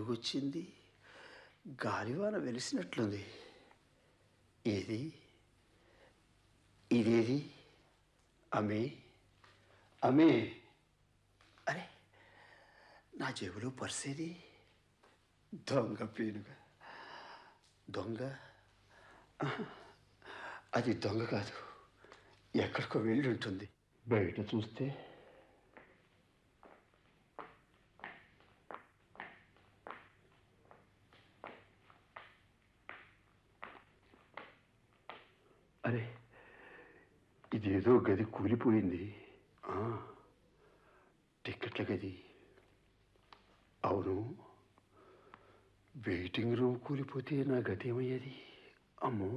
వెలుగొచ్చింది గాలివాన వెలిసినట్లుంది ఏది ఇదేది అమ్మే అమ్మే అరే నా జేబులో పర్సేది దొంగ పేనుగా దొంగ ఆహా, అది దొంగ కాదు ఎక్కడికో వెళ్ళి ఉంటుంది బయట చూస్తే అరే ఇదేదో గది కూలిపోయింది ఆ, టిక్కెట్ల గది అవును వెయిటింగ్ రూమ్ కూలిపోతే నా గది ఏమయ్యేది అమ్మో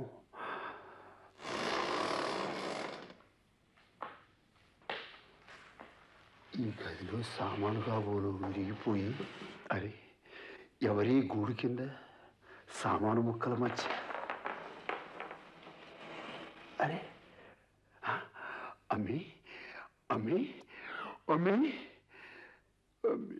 ఈ గదిలో సామాను కాబోలు విరిగిపోయి అరే ఎవరి గూడు కింద సామాను ముక్కల మధ్య అరే ఆ, అమ్మి అమ్మి అమ్మి అమ్మి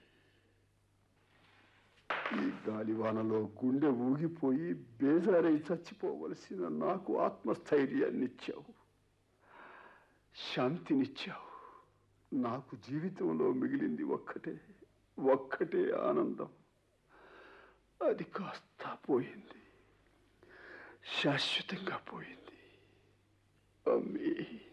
ఈ గాలివానలో గుండె ఊగిపోయి బేజారై చచ్చిపోవలసిన నాకు ఆత్మస్థైర్యాన్ని ఇచ్చావు శాంతినిచ్చావు నాకు జీవితంలో మిగిలింది ఒక్కటే ఒక్కటే ఆనందం అది కాస్త పోయింది శాశ్వతంగా పోయింది అమ్మీ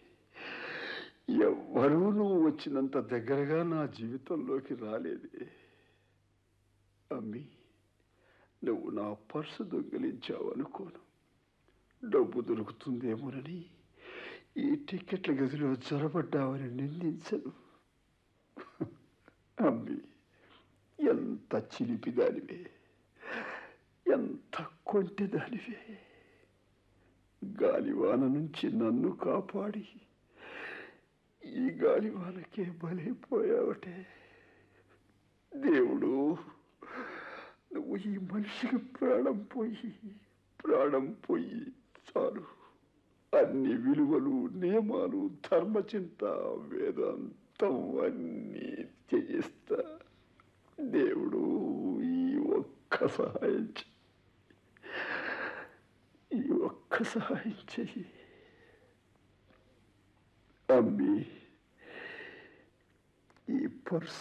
ఎవ్వరూ నువ్వు వచ్చినంత దగ్గరగా నా జీవితంలోకి రాలేదే అమ్మి నువ్వు నా పర్సు దొంగిలించావు అనుకోను డబ్బు దొరుకుతుందేమోనని ఈ టిక్కెట్ల గదిలో జ్వరపడ్డావని నిందించను అమ్మి ఎంత చిలిపిదానివే ఎంత కొంటెదానివే గాలివాన నుంచి నన్ను కాపాడి ఈ గాలివానకే బలైపోయావటే దేవుడు నువ్వు ఈ మనిషికి ప్రాణం పోయి ప్రాణం పోయి చాలు అన్ని విలువలు నియమాలు ధర్మచింత వేదాంతం అన్నీ చేయిస్తా దేవుడు ఈ ఒక్క సహాయం చెయ్యి ఈ ఒక్క సహాయం చెయ్యి అమ్మి ఈ పర్స్